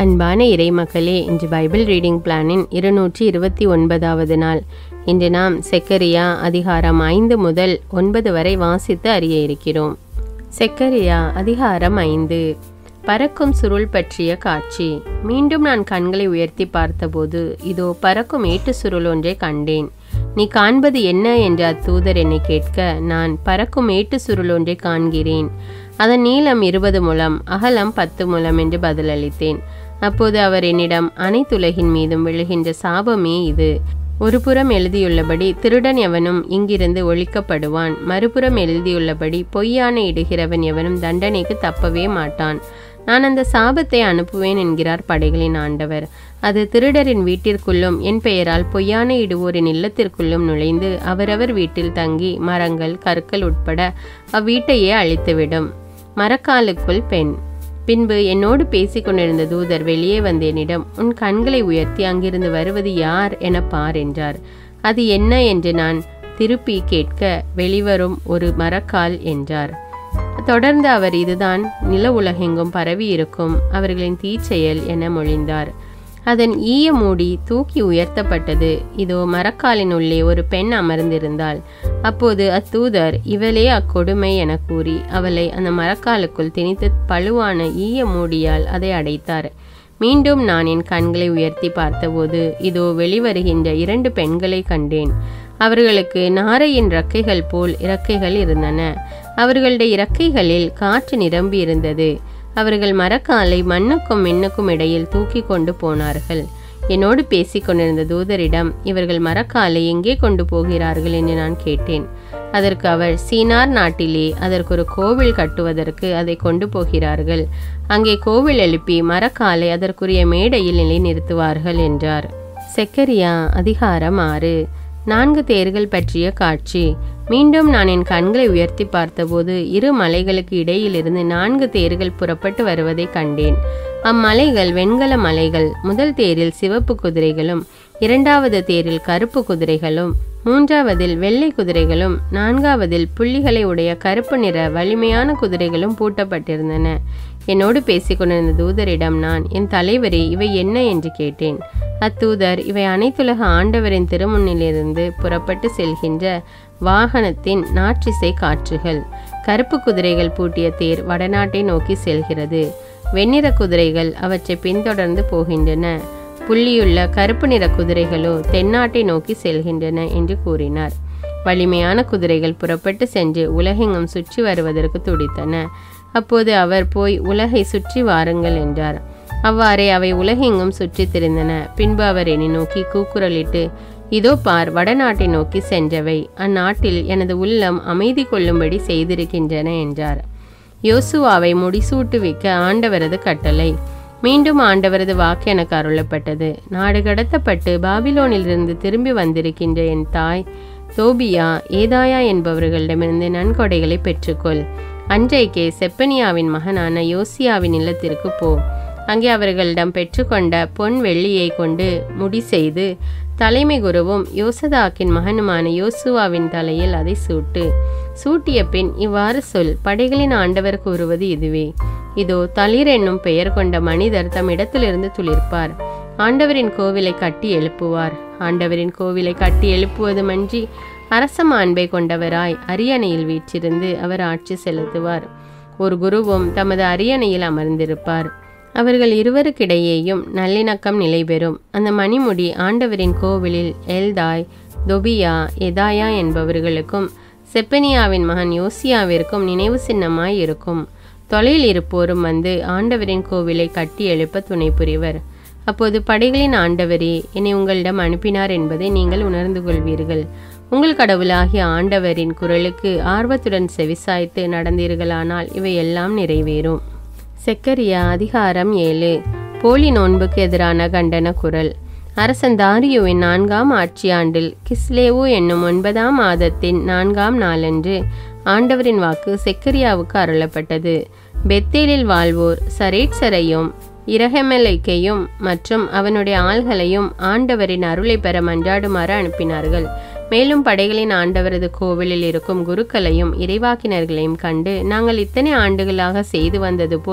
அன்பான இறைமக்களே இன்று Bible reading பிளானின் இருநூற்றி இருபத்தி ஒன்பதாவது நாள் இன்று நாம் செக்கரியா அதிகாரம் ஐந்து முதல் ஒன்பது வரை வாசித்து அறிய இருக்கிறோம் செக்கரியா அதிகாரம் ஐந்து பறக்கும் சுருள் பற்றிய காட்சி மீண்டும் நான் கண்களை உயர்த்தி பார்த்தபோது இதோ பறக்கும் ஏட்டு சுருள் ஒன்றை கண்டேன் நீ காண்பது என்ன என்று அத்தூதர் என்னை கேட்க நான் பறக்கும் ஏட்டு சுருள் ஒன்றை காண்கிறேன் அதன் நீளம் இருபது முழம் அகலம் பத்து முழம் என்று பதிலளித்தேன் அப்போது அவர் என்னிடம் அனைத்துலகின் மீதும் விழுகின்ற சாபமே இது ஒரு புறம் எழுதியுள்ளபடி திருடன் எவனும் இங்கிருந்து ஒழிக்கப்படுவான் மறுபுறம் எழுதியுள்ளபடி பொய்யான இடுகிறவன் எவனும் தண்டனைக்கு தப்பவே மாட்டான் நான் அந்த சாபத்தை அனுப்புவேன் என்கிறார் படைகளின் ஆண்டவர் அது திருடரின் வீட்டிற்குள்ளும் என் பெயரால் பொய்யான இடுவோரின் இல்லத்திற்குள்ளும் நுழைந்து அவரவர் வீட்டில் தங்கி மரங்கள் கற்கள் உட்பட அவ்வீட்டையே அழித்துவிடும் மரக்காலுக்குள் பெண் பின்பு என்னோடு பேசிக் கொண்டிருந்த தூதர் வெளியே வந்த என்னிடம் உன் கண்களை உயர்த்தி அங்கிருந்து வருவது யார் என பார் என்றார் அது என்ன என்று நான் திருப்பி கேட்க வெளிவரும் ஒரு மரக்கால் என்றார் தொடர்ந்து அவர் இதுதான் நில உலகெங்கும் பரவி இருக்கும் அவர்களின் தீச்செயல் என மொழிந்தார் அதன் ஈய மூடி தூக்கி உயர்த்தப்பட்டது இதோ மரக்காலின் உள்ளே ஒரு பெண் அமர்ந்திருந்தாள் அப்போது அத்தூதர் இவளே அக்கொடுமை என கூறி அவளை அந்த மரக்காலுக்குள் திணித்து பழுவான ஈய மூடியால் அதை அடைத்தார் மீண்டும் நான் என் கண்களை உயர்த்தி பார்த்தபோது இதோ வெளிவருகின்ற இரண்டு பெண்களை கண்டேன் அவர்களுக்கு நாரையின் இறக்கைகள் போல் இறக்கைகள் இருந்தன அவர்களுடைய இறக்கைகளில் காற்று நிரம்பி இருந்தது அவர்கள் மரக்காலை மண்ணுக்கும் மின்னுக்கும் இடையில் தூக்கி கொண்டு போனார்கள் என்னோடு பேசிக் கொண்டிருந்த தூதரிடம் இவர்கள் மரக்காலை எங்கே கொண்டு போகிறார்கள் என்று நான் கேட்டேன் அதற்கு அவர் சீனார் நாட்டிலே அதற்கு ஒரு கோவில் கட்டுவதற்கு அதை கொண்டு போகிறார்கள் அங்கே கோவில் எழுப்பி மரக்காலை அதற்குரிய மேடையில் நிலை நிறுத்துவார்கள் என்றார் செக்கரியா அதிகாரம் ஆறு நான்கு தேர்கள் பற்றிய காட்சி மீண்டும் நான் என் கண்களை உயர்த்தி பார்த்தபோது இரு மலைகளுக்கு இடையிலிருந்து நான்கு தேர்கள் புறப்பட்டு வருவதை கண்டேன் அம்மலைகள் வெண்கல மலைகள் முதல் தேரில் சிவப்பு குதிரைகளும் இரண்டாவது தேரில் கருப்பு குதிரைகளும் மூன்றாவதில் வெள்ளை குதிரைகளும் நான்காவதில் புள்ளிகளை உடைய கருப்பு நிற வலிமையான குதிரைகளும் பூட்டப்பட்டிருந்தன என்னோடு பேசிக்கொண்டிருந்த தூதரிடம் நான் என் தலைவரே இவை என்ன என்று கேட்டேன் அத்தூதர் இவை அனைத்துலக ஆண்டவரின் திருமுன்னிலிருந்து புறப்பட்டு செல்கின்ற வாகனத்தின் நாற்றிசை காற்றுகள் கருப்பு குதிரைகள் பூட்டிய தேர் வடநாட்டை நோக்கி செல்கிறது வெண்ணிற குதிரைகள் அவற்றை பின்தொடர்ந்து போகின்றன புள்ளியுள்ள கருப்பு நிற குதிரைகளோ தென்னாட்டை நோக்கி செல்கின்றன என்று கூறினார் வலிமையான குதிரைகள் புறப்பட்டு சென்று உலகெங்கும் சுற்றி வருவதற்கு துடித்தன அப்போது அவர் போய் உலகை சுற்றி வாருங்கள் என்றார் அவ்வாறே அவை உலகெங்கும் சுற்றி திரிந்தன பின்பு அவர் என்னை நோக்கி கூக்குரலிட்டு இதோ பார் வடநாட்டை நோக்கி சென்றவை அந்நாட்டில் எனது உள்ளம் அமைதி கொள்ளும்படி செய்திருக்கின்றன என்றார் யோசுவாவை முடிசூட்டுவிக்க ஆண்டவரது கட்டளை மீண்டும் ஆண்டவரது வாக்கு எனக்கு அருளப்பட்டது நாடு கடத்தப்பட்டு பாபிலோனிலிருந்து திரும்பி வந்திருக்கின்ற என் தாய் தோபியா ஏதாயா என்பவர்களிடமிருந்து நன்கொடைகளை பெற்றுக்கொள் அன்றைக்கே செப்பனியாவின் மகனான யோசியாவின் இல்லத்திற்கு போ அங்கே அவர்களிடம் பெற்றுக்கொண்ட பொன் வெள்ளியை கொண்டு முடி செய்து தலைமை குருவும் யோசதாக்கின் மகனுமான யோசுவாவின் தலையில் அதை சூட்டு சூட்டிய பின் இவ்வாறு சொல் படைகளின் ஆண்டவர் கூறுவது இதுவே இதோ தளிர் என்னும் பெயர் கொண்ட மனிதர் தம் இடத்திலிருந்து துளிர்ப்பார் ஆண்டவரின் கோவிலை கட்டி எழுப்புவார் ஆண்டவரின் கோவிலை கட்டி எழுப்புவதுமன்றி அரச மாண்பை கொண்டவராய் அரியணையில் வீற்றிருந்து அவர் ஆட்சி செலுத்துவார் ஒரு குருவும் தமது அரியணையில் அமர்ந்திருப்பார் அவர்கள் இருவருக்கிடையேயும் நல்லிணக்கம் நிலை பெறும் அந்த மணிமுடி ஆண்டவரின் கோவிலில் எல்தாய் தொபியா எதாயா என்பவர்களுக்கும் செப்பனியாவின் மகன் யோசியாவிற்கும் நினைவு சின்னமாய் இருக்கும் தொலையில் இருப்போரும் வந்து ஆண்டவரின் கோவிலை கட்டி எழுப்ப துணை புரிவர் அப்போது படைகளின் ஆண்டவரே என்னை உங்களிடம் அனுப்பினார் என்பதை நீங்கள் உணர்ந்து கொள்வீர்கள் உங்கள் கடவுளாகிய ஆண்டவரின் குரலுக்கு ஆர்வத்துடன் செவிசாய்த்து நடந்தீர்களானால் இவையெல்லாம் நிறைவேறும் செக்கரியா அதிகாரம் ஏழு போலி நோன்புக்கு எதிரான கண்டன குரல் அரசன் தாரியுவின் நான்காம் ஆட்சியாண்டில் கிஸ்லேவு என்னும் ஒன்பதாம் மாதத்தின் நான்காம் நாளன்று ஆண்டவரின் வாக்கு செக்கரியாவுக்கு அருளப்பட்டது பெத்தேலில் வாழ்வோர் சரேட்சரையும் இரகமெலைக்கையும் மற்றும் அவனுடைய ஆள்களையும் ஆண்டவரின் அருளை பெற மன்றாடுமாறு அனுப்பினார்கள் மேலும் படைகளின் ஆண்டவரது கோவிலில் இருக்கும் குருக்களையும் இறைவாக்கினர்களையும் கண்டு நாங்கள் இத்தனை ஆண்டுகளாக செய்து வந்தது போல்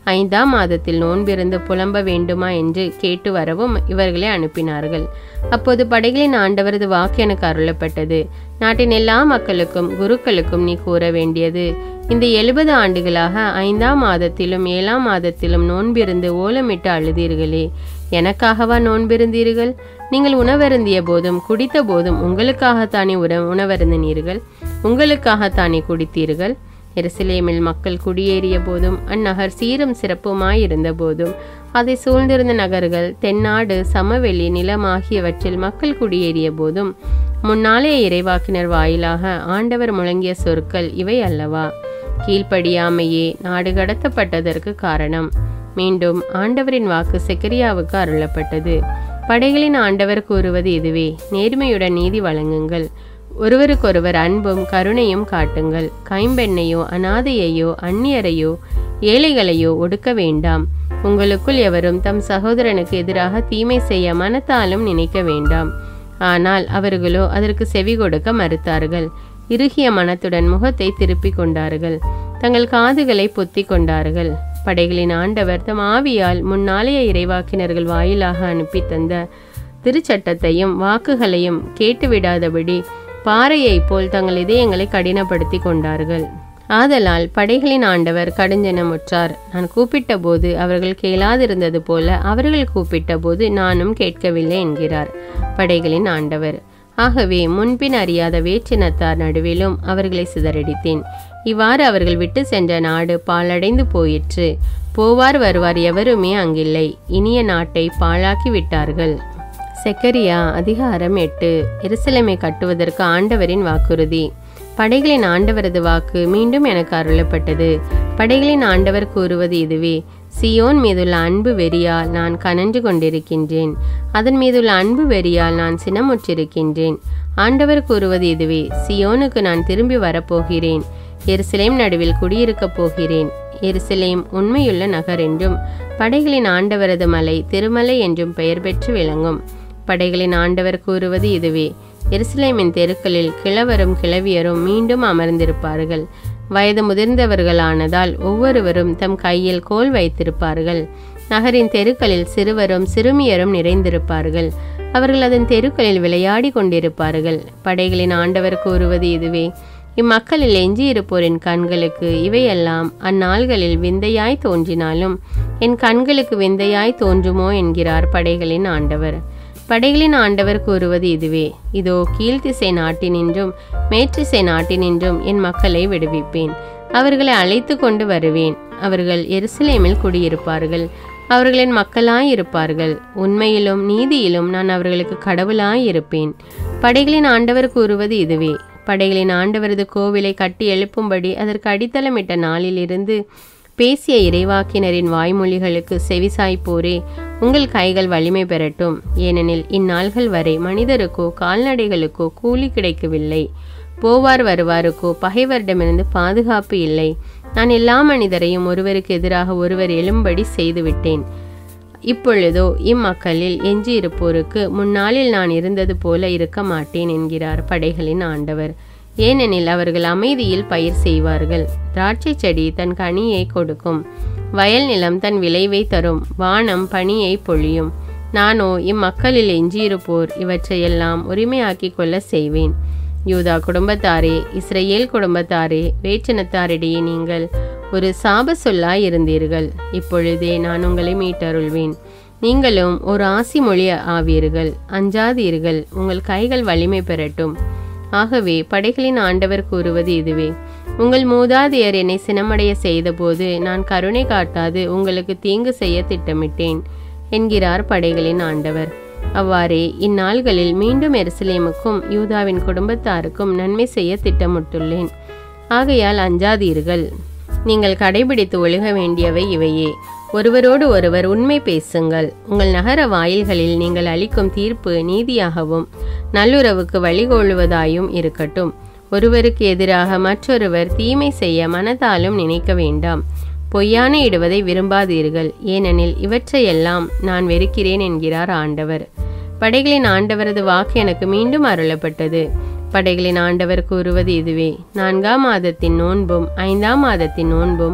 ஐந்தாம் மாதத்தில் நோன்பிருந்து புலம்ப வேண்டுமா என்று கேட்டு வரவும் இவர்களை அனுப்பினார்கள் அப்போது படைகளின் ஆண்டவரது வாக்கு எனக்கு அருளப்பட்டது நாட்டின் எல்லா மக்களுக்கும் குருக்களுக்கும் நீ கூற வேண்டியது இந்த எழுபது ஆண்டுகளாக ஐந்தாம் மாதத்திலும் ஏழாம் மாதத்திலும் நோன்பிருந்து ஓலமிட்டு அழுதீர்களே எனக்காகவா நோன்பிருந்தீர்கள் நீங்கள் உணவருந்திய போதும் குடித்த போதும் உங்களுக்காகத்தானே உற உணவருந்தினீர்கள் உங்களுக்காகத்தானே குடித்தீர்கள் எருசலேமில் மக்கள் குடியேறிய போதும் அந்நகர் சீரும் சிறப்புமாய் இருந்த போதும் அதை சூழ்ந்திருந்த நகர்கள் தென்னாடு சமவெளி நிலம் ஆகியவற்றில் மக்கள் குடியேறிய போதும் முன்னாலே இறைவாக்கினர் வாயிலாக ஆண்டவர் முழங்கிய சொற்கள் இவை அல்லவா கீழ்ப்படியாமையே நாடு கடத்தப்பட்டதற்கு காரணம் மீண்டும் ஆண்டவரின் வாக்கு செக்கரியாவுக்கு அருளப்பட்டது படைகளின் ஆண்டவர் கூறுவது இதுவே நேர்மையுடன் நீதி வழங்குங்கள் ஒருவருக்கொருவர் அன்பும் கருணையும் காட்டுங்கள் கைம்பெண்ணையோ அனாதையையோ அந்நியரையோ ஏழைகளையோ ஒடுக்க வேண்டாம் உங்களுக்குள் எவரும் தம் சகோதரனுக்கு எதிராக தீமை செய்ய மனத்தாலும் நினைக்க வேண்டாம் ஆனால் அவர்களோ அதற்கு செவி கொடுக்க மறுத்தார்கள் இறுகிய மனத்துடன் முகத்தை திருப்பிக் கொண்டார்கள் தங்கள் காதுகளை பொத்தி கொண்டார்கள் படைகளின் ஆண்டவர் தம் ஆவியால் முன்னாளைய இறைவாக்கினர்கள் வாயிலாக அனுப்பி தந்த திருச்சட்டத்தையும் வாக்குகளையும் கேட்டுவிடாதபடி பாறையைப் போல் தங்கள் இதயங்களை கடினப்படுத்தி கொண்டார்கள் ஆதலால் படைகளின் ஆண்டவர் கடுஞ்சனமுற்றார் நான் கூப்பிட்ட போது அவர்கள் கேளாதிருந்தது போல அவர்கள் கூப்பிட்ட போது நானும் கேட்கவில்லை என்கிறார் படைகளின் ஆண்டவர் ஆகவே முன்பின் அறியாத வேற்றினத்தார் நடுவிலும் அவர்களை சிதறடித்தேன் இவ்வாறு அவர்கள் விட்டு சென்ற நாடு பாழடைந்து போயிற்று போவார் வருவார் எவருமே அங்கில்லை இனிய நாட்டை பாழாக்கி விட்டார்கள் செக்கரியா அதிகாரம் எட்டு எருசலேமை கட்டுவதற்கு ஆண்டவரின் வாக்குறுதி படைகளின் ஆண்டவரது வாக்கு மீண்டும் எனக்கு அருளப்பட்டது படைகளின் ஆண்டவர் கூறுவது இதுவே சியோன் மீதுள்ள அன்பு வெறியால் நான் கனன்று கொண்டிருக்கின்றேன் அதன் மீதுள்ள அன்பு வெறியால் நான் சினமுற்றிருக்கின்றேன் ஆண்டவர் கூறுவது இதுவே சியோனுக்கு நான் திரும்பி வரப்போகிறேன் எருசலேம் நடுவில் குடியிருக்கப் போகிறேன் எருசலேம் உண்மையுள்ள நகர் என்றும் படைகளின் ஆண்டவரது மலை திருமலை என்றும் பெயர் பெற்று விளங்கும் படைகளின் ஆண்டவர் கூறுவது இதுவே எருசலேமின் தெருக்களில் கிழவரும் கிழவியரும் மீண்டும் அமர்ந்திருப்பார்கள் வயது முதிர்ந்தவர்களானதால் ஒவ்வொருவரும் தம் கையில் கோல் வைத்திருப்பார்கள் நகரின் தெருக்களில் சிறுவரும் சிறுமியரும் நிறைந்திருப்பார்கள் அவர்கள் அதன் தெருக்களில் விளையாடி கொண்டிருப்பார்கள் படைகளின் ஆண்டவர் கூறுவது இதுவே இம்மக்களில் எஞ்சியிருப்போரின் கண்களுக்கு இவையெல்லாம் அந்நாள்களில் விந்தையாய் தோன்றினாலும் என் கண்களுக்கு விந்தையாய் தோன்றுமோ என்கிறார் படைகளின் ஆண்டவர் படைகளின் ஆண்டவர் கூறுவது இதுவே இதோ கீழ்த்திசை நாட்டினின்றும் மேற்றிசை நாட்டினின்றும் என் மக்களை விடுவிப்பேன் அவர்களை அழைத்து கொண்டு வருவேன் அவர்கள் எருசலேமில் குடியிருப்பார்கள் அவர்களின் மக்களாய் இருப்பார்கள் உண்மையிலும் நீதியிலும் நான் அவர்களுக்கு கடவுளாய் இருப்பேன் படைகளின் ஆண்டவர் கூறுவது இதுவே படைகளின் ஆண்டவரது கோவிலை கட்டி எழுப்பும்படி அதற்கு அடித்தளமிட்ட நாளிலிருந்து பேசிய இறைவாக்கினரின் வாய்மொழிகளுக்கு செவிசாய்ப்போரே உங்கள் கைகள் வலிமை பெறட்டும் ஏனெனில் இந்நாள்கள் வரை மனிதருக்கோ கால்நடைகளுக்கோ கூலி கிடைக்கவில்லை போவார் வருவாருக்கோ பகைவரிடமிருந்து பாதுகாப்பு இல்லை நான் எல்லா மனிதரையும் ஒருவருக்கு எதிராக ஒருவர் எழும்படி செய்துவிட்டேன் இப்பொழுதோ இம்மக்களில் எஞ்சியிருப்போருக்கு முன்னாளில் நான் இருந்தது போல இருக்க மாட்டேன் என்கிறார் படைகளின் ஆண்டவர் ஏனெனில் அவர்கள் அமைதியில் பயிர் செய்வார்கள் திராட்சை செடி தன் கனியை கொடுக்கும் வயல் நிலம் தன் விளைவை தரும் வானம் பனியை பொழியும் நானோ இம்மக்களில் எஞ்சியிருப்போர் இவற்றையெல்லாம் உரிமையாக்கிக் கொள்ள செய்வேன் யூதா குடும்பத்தாரே இஸ்ரேல் குடும்பத்தாரே வேற்றினத்தாரிடையே நீங்கள் ஒரு சாப சொல்லாய் இருந்தீர்கள் இப்பொழுதே நான் உங்களை மீட்டருள்வேன் நீங்களும் ஒரு ஆசி மொழி ஆவீர்கள் அஞ்சாதீர்கள் உங்கள் கைகள் வலிமை பெறட்டும் ஆகவே படைகளின் ஆண்டவர் கூறுவது இதுவே உங்கள் மூதாதையர் என்னை சினமடைய செய்தபோது நான் கருணை காட்டாது உங்களுக்கு தீங்கு செய்ய திட்டமிட்டேன் என்கிறார் படைகளின் ஆண்டவர் அவ்வாறே இந்நாள்களில் மீண்டும் எருசலேமுக்கும் யூதாவின் குடும்பத்தாருக்கும் நன்மை செய்ய திட்டமிட்டுள்ளேன் ஆகையால் அஞ்சாதீர்கள் நீங்கள் கடைபிடித்து ஒழுக வேண்டியவை இவையே ஒருவரோடு ஒருவர் உண்மை பேசுங்கள் உங்கள் நகர வாயில்களில் நீங்கள் அளிக்கும் தீர்ப்பு நீதியாகவும் நல்லுறவுக்கு வழிகோழுவதாயும் இருக்கட்டும் ஒருவருக்கு எதிராக மற்றொருவர் தீமை செய்ய மனதாலும் நினைக்க வேண்டாம் பொய்யான இடுவதை விரும்பாதீர்கள் ஏனெனில் இவற்றையெல்லாம் நான் வெறுக்கிறேன் என்கிறார் ஆண்டவர் படைகளின் ஆண்டவரது வாக்கு எனக்கு மீண்டும் அருளப்பட்டது படைகளின் ஆண்டவர் கூறுவது இதுவே நான்காம் மாதத்தின் நோன்பும் ஐந்தாம் மாதத்தின் நோன்பும்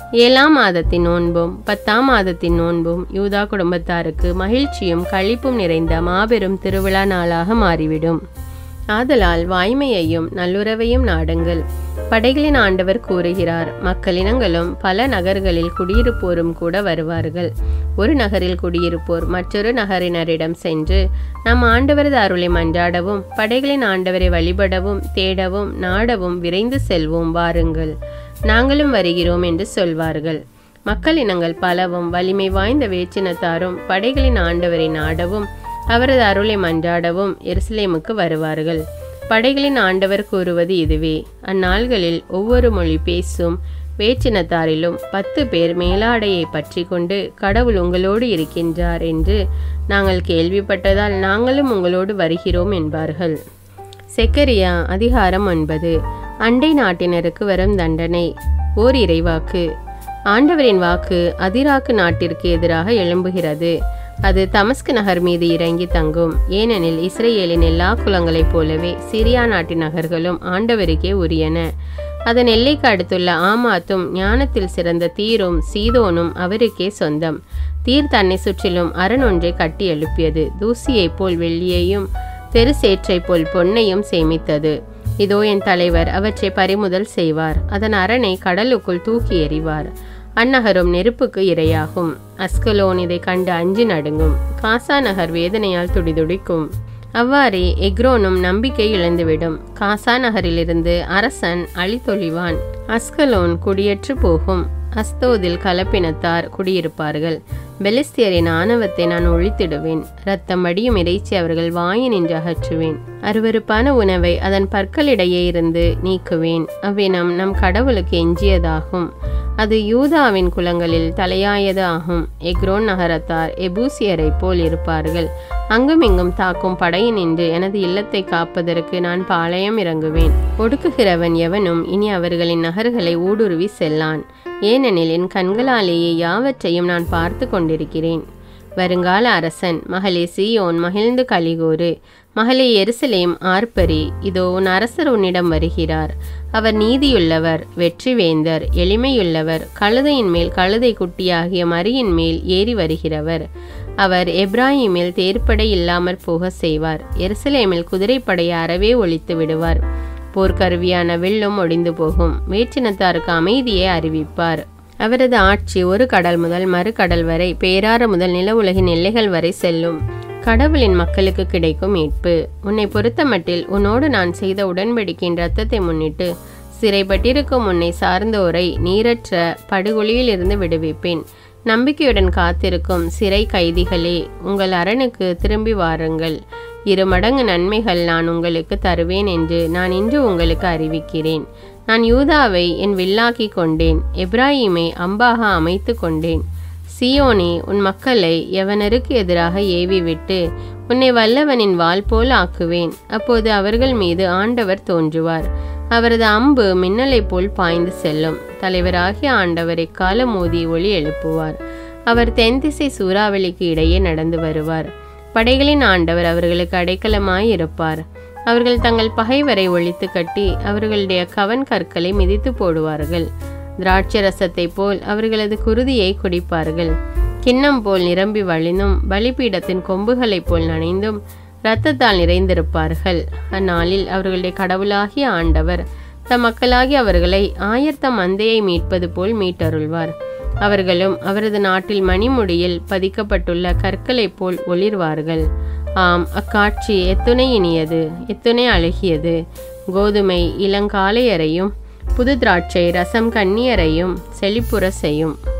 ஏழாம் மாதத்தின் நோன்பும் பத்தாம் மாதத்தின் நோன்பும் யூதா குடும்பத்தாருக்கு மகிழ்ச்சியும் களிப்பும் நிறைந்த மாபெரும் திருவிழா நாளாக மாறிவிடும் ஆதலால் வாய்மையையும் நல்லுறவையும் நாடுங்கள் படைகளின் ஆண்டவர் கூறுகிறார் மக்களினங்களும் பல நகர்களில் குடியிருப்போரும் கூட வருவார்கள் ஒரு நகரில் குடியிருப்போர் மற்றொரு நகரினரிடம் சென்று நம் ஆண்டவரது அருளை மன்றாடவும் படைகளின் ஆண்டவரை வழிபடவும் தேடவும் நாடவும் விரைந்து செல்வோம் வாருங்கள் நாங்களும் வருகிறோம் என்று சொல்வார்கள் மக்களினங்கள் பலவும் வலிமை வாய்ந்த வேற்றினத்தாரும் படைகளின் ஆண்டவரை நாடவும் அவரது அருளை மன்றாடவும் எருசலேமுக்கு வருவார்கள் படைகளின் ஆண்டவர் கூறுவது இதுவே அந்நாள்களில் ஒவ்வொரு மொழி பேசும் வேற்றினத்தாரிலும் பத்து பேர் மேலாடையை பற்றி கொண்டு கடவுள் உங்களோடு இருக்கின்றார் என்று நாங்கள் கேள்விப்பட்டதால் நாங்களும் உங்களோடு வருகிறோம் என்பார்கள் செக்கரியா அதிகாரம் ஒன்பது அண்டை நாட்டினருக்கு வரும் தண்டனை ஓர் இறைவாக்கு ஆண்டவரின் வாக்கு அதிராக்கு நாட்டிற்கு எதிராக எழும்புகிறது அது தமஸ்கு நகர் மீது இறங்கி தங்கும் ஏனெனில் இஸ்ரேலின் எல்லா குலங்களைப் போலவே சிரியா நாட்டின் நகர்களும் ஆண்டவருக்கே உரியன அதன் எல்லைக்கு அடுத்துள்ள ஆமாத்தும் ஞானத்தில் சிறந்த தீரும் சீதோனும் அவருக்கே சொந்தம் தீர் தன்னை சுற்றிலும் அரண் ஒன்றை கட்டி எழுப்பியது தூசியைப் போல் வெள்ளியையும் தெரு சேற்றைப் போல் பொன்னையும் சேமித்தது இதோ என் தலைவர் அவற்றை பறிமுதல் செய்வார் அதன் அரணை கடலுக்குள் தூக்கி எறிவார் அந்நகரும் நெருப்புக்கு இரையாகும் அஸ்கலோன் இதை கண்டு அஞ்சு நடுங்கும் காசா நகர் வேதனையால் துடிதுடிக்கும் அவ்வாறே எக்ரோனும் நம்பிக்கை இழந்துவிடும் காசா நகரிலிருந்து அரசன் அழித்தொழிவான் அஸ்கலோன் குடியேற்று போகும் அஸ்தோதில் கலப்பினத்தார் குடியிருப்பார்கள் பெலிஸ்தியரின் ஆணவத்தை நான் ஒழித்திடுவேன் ரத்தம் வடியும் இறைச்சி அவர்கள் வாயினின்று அகற்றுவேன் அருவருப்பான உணவை அதன் பற்களிடையே இருந்து நீக்குவேன் அவ்வினம் நம் கடவுளுக்கு எஞ்சியதாகும் அது யூதாவின் குலங்களில் தலையாயது ஆகும் எக்ரோன் நகரத்தார் எபூசியரைப் போல் இருப்பார்கள் அங்கும் இங்கும் தாக்கும் படையினின்று எனது இல்லத்தை காப்பதற்கு நான் பாளையம் இறங்குவேன் ஒடுக்குகிறவன் எவனும் இனி அவர்களின் நகர்களை ஊடுருவி செல்லான் ஏனெனில் என் கண்களாலேயே யாவற்றையும் நான் பார்த்து கொண்டிருக்கிறேன் வருங்கால அரசன் மகளே சீயோன் மகிழ்ந்து கலிகோரு மகளே எருசலேம் ஆர்ப்பரி இதோ உன் அரசர் உன்னிடம் வருகிறார் அவர் நீதியுள்ளவர் வெற்றிவேந்தர் எளிமையுள்ளவர் கழுதையின் மேல் கழுதை குட்டியாகிய மரியின் மேல் ஏறி வருகிறவர் அவர் எப்ராஹிமில் தேர்ப்படை இல்லாமற் போக செய்வார் எருசலேமில் குதிரைப்படையை அறவே ஒழித்து விடுவார் போர்க்கருவியான வெள்ளம் ஒடிந்து போகும் வேற்றினத்தாருக்கு அமைதியை அறிவிப்பார் அவரது ஆட்சி ஒரு கடல் முதல் மறு கடல் வரை பேராறு முதல் நில உலகின் எல்லைகள் வரை செல்லும் கடவுளின் மக்களுக்கு கிடைக்கும் மீட்பு உன்னை பொறுத்தமட்டில் உன்னோடு நான் செய்த உடன்படிக்கையின் ரத்தத்தை முன்னிட்டு சிறைப்பட்டிருக்கும் உன்னை சார்ந்தோரை நீரற்ற படுகொலியில் இருந்து விடுவிப்பேன் நம்பிக்கையுடன் காத்திருக்கும் சிறை கைதிகளே உங்கள் அரணுக்கு திரும்பி வாருங்கள் இரு மடங்கு நன்மைகள் நான் உங்களுக்கு தருவேன் என்று நான் இன்று உங்களுக்கு அறிவிக்கிறேன் நான் யூதாவை என் வில்லாக்கி கொண்டேன் எப்ராஹிமை அம்பாக அமைத்து கொண்டேன் சியோனே உன் மக்களை எவனருக்கு எதிராக ஏவி விட்டு உன்னை வல்லவனின் வாள் போல் ஆக்குவேன் அப்போது அவர்கள் மீது ஆண்டவர் தோன்றுவார் அவரது அம்பு மின்னலைப் போல் பாய்ந்து செல்லும் தலைவராகிய ஆண்டவர் எக்கால மோதி ஒளி எழுப்புவார் அவர் தென் திசை சூறாவளிக்கு இடையே நடந்து வருவார் படைகளின் ஆண்டவர் அவர்களுக்கு அடைக்கலமாய் இருப்பார் அவர்கள் தங்கள் பகைவரை ஒழித்து கட்டி அவர்களுடைய கவன் கற்களை மிதித்து போடுவார்கள் திராட்சை ரசத்தை போல் அவர்களது குருதியை குடிப்பார்கள் கிண்ணம் போல் நிரம்பி வழிந்தும் பலிபீடத்தின் கொம்புகளைப் போல் நனைந்தும் இரத்தத்தால் நிறைந்திருப்பார்கள் அந்நாளில் அவர்களுடைய கடவுளாகிய ஆண்டவர் தம் மக்களாகிய அவர்களை ஆயர்த்தம் மந்தையை மீட்பது போல் மீட்டருள்வார் அவர்களும் அவரது நாட்டில் மணிமுடியில் பதிக்கப்பட்டுள்ள கற்களைப் போல் ஒளிர்வார்கள் ஆம் அக்காட்சி எத்துணை இனியது எத்துணை அழகியது கோதுமை இளங்காலையரையும் புது திராட்சை ரசம் கண்ணியரையும் செழிப்புற செய்யும்